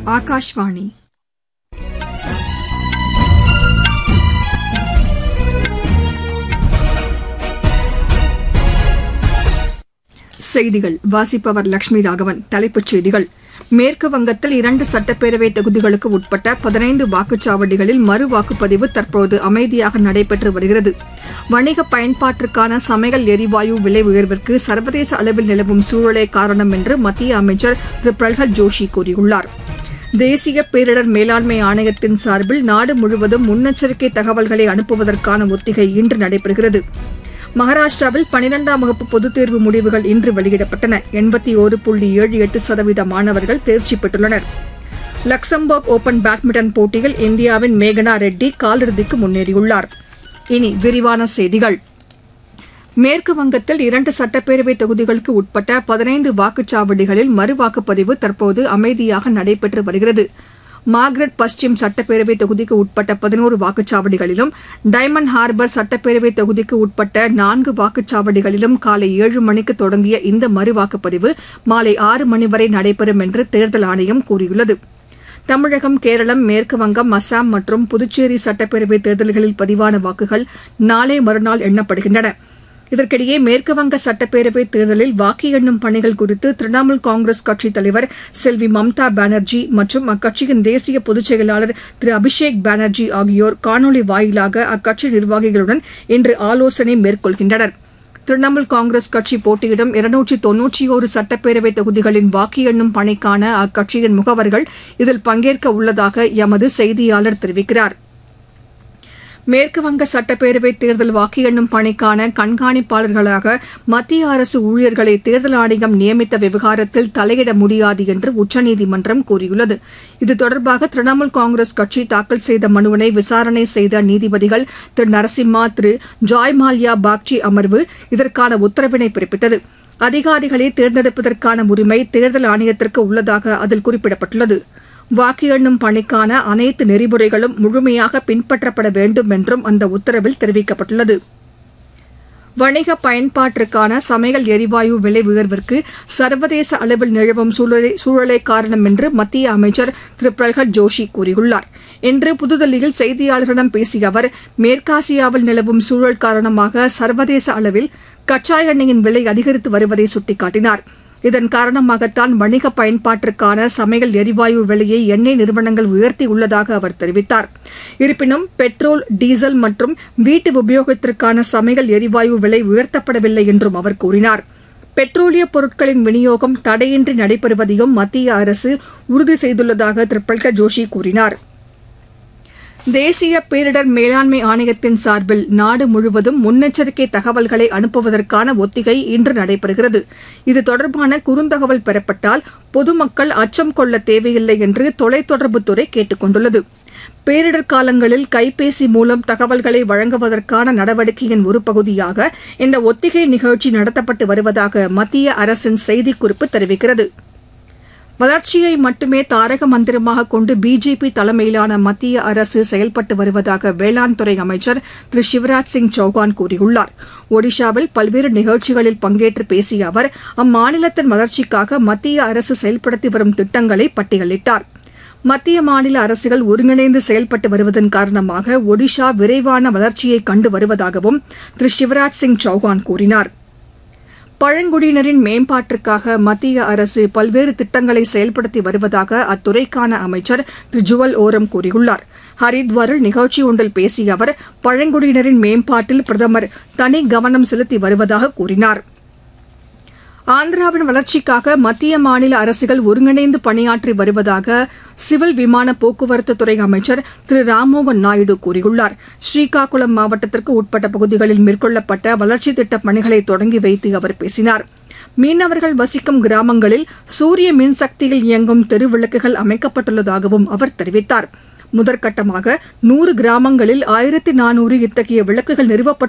ஆகாஷ்வாணி செய்திகள் வாசிப்பவர் லட்சுமி ராகவன் தலைப்புச் செய்திகள் மேற்கு வங்கத்தில் இரண்டு சட்டப்பேரவை தொகுதிகளுக்கு உட்பட்ட பதினைந்து வாக்குச்சாவடிகளில் மறு வாக்குப்பதிவு தற்போது அமைதியாக நடைபெற்று வருகிறது வணிக பயன்பாட்டிற்கான சமையல் எரிவாயு விலை உயர்விற்கு சர்வதேச அளவில் நிலவும் சூழலே காரணம் என்று மத்திய அமைச்சர் திரு பிரல்ஹத் ஜோஷி கூறியுள்ளார் தேசிய பேரிடர் மேலாண்மை ஆணையத்தின் சார்பில் நாடு முழுவதும் முன்னெச்சரிக்கை தகவல்களை அனுப்புவதற்கான ஒத்திகை இன்று நடைபெறுகிறது மகாராஷ்டிராவில் பனிரெண்டாம் வகுப்பு பொதுத் தேர்வு முடிவுகள் இன்று வெளியிடப்பட்டன எண்பத்தி ஒரு புள்ளி ஏழு எட்டு சதவீத மாணவர்கள் தேர்ச்சி பெற்றுள்ளனர் லக்சம்பர்க் ஓபன் பேட்மிண்டன் போட்டியில் இந்தியாவின் மேகனா ரெட்டி காலிறுதிக்கு முன்னேறியுள்ளார் இனி விரிவான செய்திகள் மேற்கு வங்கத்தில் இரண்டு சட்டப்பேரவை தொகுதிகளுக்கு உட்பட்ட பதினைந்து வாக்குச்சாவடிகளில் மறுவாக்குப்பதிவு தற்போது அமைதியாக நடைபெற்று வருகிறது மார்க்ரெட் பஸ்டிம் சட்டப்பேரவை தொகுதிக்கு உட்பட்ட பதினோரு வாக்குச்சாவடிகளிலும் டைமண்ட் ஹார்பர் சட்டப்பேரவை தொகுதிக்கு உட்பட்ட நான்கு வாக்குச்சாவடிகளிலும் காலை ஏழு மணிக்கு தொடங்கிய இந்த மறுவாக்குப்பதிவு மாலை ஆறு மணி வரை நடைபெறும் என்று தேர்தல் ஆணையம் கூறியுள்ளது தமிழகம் கேரளம் மேற்கு வங்கம் அசாம் மற்றும் புதுச்சேரி சட்டப்பேரவை தேர்தல்களில் பதிவான வாக்குகள் நாளை மறுநாள் எண்ணப்படுகின்றன இதற்கிடையே மேற்குவங்க சட்டப்பேரவை தேர்தலில் வாக்கு எண்ணும் பணிகள் குறித்து திரிணாமுல் காங்கிரஸ் கட்சித் தலைவர் செல்வி மம்தா பானர்ஜி மற்றும் அக்கட்சியின் தேசிய பொதுச் செயலாளர் திரு அபிஷேக் பானர்ஜி ஆகியோர் காணொலி வாயிலாக அக்கட்சி நிர்வாகிகளுடன் இன்று ஆலோசனை மேற்கொள்கின்றனர் திரிணாமுல் காங்கிரஸ் கட்சி போட்டியிடும் இருநூற்றி தொன்னூற்றி ஒரு சட்டப்பேரவை தொகுதிகளின் வாக்கு எண்ணும் பணிக்கான அக்கட்சியின் முகவர்கள் இதில் பங்கேற்க உள்ளதாக எமது செய்தியாளர் தெரிவிக்கிறார் மேற்குவங்க சட்டப்பேரவை தேர்தல் வாக்கு எண்ணும் பணிக்கான கண்காணிப்பாளர்களாக மத்திய அரசு ஊழியர்களை தேர்தல் ஆணையம் நியமித்த விவகாரத்தில் தலையிட முடியாது என்று உச்சநீதிமன்றம் கூறியுள்ளது இது தொடர்பாக திரிணாமுல் காங்கிரஸ் கட்சி தாக்கல் செய்த மனுவினை விசாரணை செய்த நீதிபதிகள் திரு நரசிம்மா திரு ஜாய் மால்யா பாக்சி அமர்வு இதற்கான உத்தரவினை பிறப்பித்தது அதிகாரிகளை தேர்ந்தெடுப்பதற்கான உரிமை தேர்தல் ஆணையத்திற்கு உள்ளதாக அதில் குறிப்பிடப்பட்டுள்ளது வாக்கு எண்ணும் பணிக்கான அனைத்து நெறிமுறைகளும் முழுமையாக பின்பற்றப்பட வேண்டும் என்றும் அந்த உத்தரவில் தெரிவிக்கப்பட்டுள்ளது வணிக பயன்பாட்டிற்கான சமையல் எரிவாயு விலை உயர்விற்கு சர்வதேச அளவில் நிலவும் சூழலே காரணம் என்று மத்திய அமைச்சர் திரு பிரல்ஹத் ஜோஷி கூறியுள்ளார் இன்று புதுதில்லியில் செய்தியாளர்களிடம் பேசிய அவர் மேற்காசியாவில் நிலவும் சூழல் காரணமாக சர்வதேச அளவில் கச்சா எண்ணெயின் விலை அதிகரித்து வருவதை சுட்டிக்காட்டினார் இதன் காரணமாகத்தான் வணிக பயன்பாட்டிற்கான சமையல் எரிவாயு விலையை எண்ணெய் நிறுவனங்கள் உயர்த்தியுள்ளதாக அவர் தெரிவித்தார் இருப்பினும் பெட்ரோல் டீசல் மற்றும் வீட்டு உபயோகத்திற்கான சமையல் எரிவாயு விலை உயர்த்தப்படவில்லை என்றும் அவர் கூறினார் பெட்ரோலிய பொருட்களின் விநியோகம் தடையின்றி நடைபெறுவதையும் மத்திய அரசு உறுதி செய்துள்ளதாக திரு பிரல்கா ஜோஷி கூறினார் தேசிய பேரிடர் மேலாண்மை ஆணையத்தின் சார்பில் நாடு முழுவதும் முன்னெச்சரிக்கை தகவல்களை அனுப்புவதற்கான ஒத்திகை இன்று நடைபெறுகிறது இது தொடர்பான குறுந்தகவல் பெறப்பட்டால் பொதுமக்கள் அச்சம் கொள்ள தேவையில்லை என்று தொலைத்தொடர்புத்துறை கேட்டுக் கொண்டுள்ளது பேரிடர் காலங்களில் கைபேசி மூலம் தகவல்களை வழங்குவதற்கான நடவடிக்கையின் ஒரு பகுதியாக இந்த ஒத்திகை நிகழ்ச்சி நடத்தப்பட்டு வருவதாக மத்திய அரசின் செய்திக்குறிப்பு தெரிவிக்கிறது வளர்ச்சியை மட்டுமே தாரக மந்திரமாக கொண்டு பிஜேபி தலைமையிலான மத்திய அரசு செயல்பட்டு வருவதாக வேளாண் துறை அமைச்சர் திரு சிவராஜ் சிங் சௌகான் கூறியுள்ளார் ஒடிஷாவில் பல்வேறு நிகழ்ச்சிகளில் பங்கேற்று பேசிய அவர் அம்மாநிலத்தின் வளர்ச்சிக்காக மத்திய அரசு செயல்படுத்தி வரும் திட்டங்களை பட்டியலிட்டார் மத்திய மாநில அரசுகள் ஒருங்கிணைந்து செயல்பட்டு வருவதன் காரணமாக ஒடிஷா விரைவான வளர்ச்சியை கண்டு வருவதாகவும் திரு சிவராஜ் சிங் சௌகான் கூறினாா் பழங்குடியினரின் மேம்பாட்டிற்காக மத்திய அரசு பல்வேறு திட்டங்களை செயல்படுத்தி வருவதாக அத்துறைக்கான அமைச்சர் திரு ஜுவல் ஓரம் கூறியுள்ளார் ஹரித்வாரில் நிகழ்ச்சி ஒன்றில் பேசிய அவர் பழங்குடியினரின் மேம்பாட்டில் பிரதமர் தனி கவனம் செலுத்தி வருவதாக கூறினார் ஆந்திராவின் வளர்ச்சிக்காக மத்திய மாநில அரசுகள் ஒருங்கிணைந்து பணியாற்றி வருவதாக சிவில் விமான போக்குவரத்து துறை அமைச்சர் திரு ராம்மோகன் நாயுடு கூறியுள்ளார் ஸ்ரீகாக்குளம் மாவட்டத்திற்கு உட்பட்ட பகுதிகளில் மேற்கொள்ளப்பட்ட வளர்ச்சித் திட்டப் பணிகளை தொடங்கி வைத்து அவர் பேசினார் மீனவர்கள் வசிக்கும் கிராமங்களில் சூரிய மின்சக்தியில் இயங்கும் தெருவிளக்குகள் அமைக்கப்பட்டுள்ளதாகவும் அவர் தெரிவித்தார் முதற்கட்டமாக நூறு கிராமங்களில் ஆயிரத்தி நானூறு இத்தகைய விளக்குகள் நிறுவப்பட்டு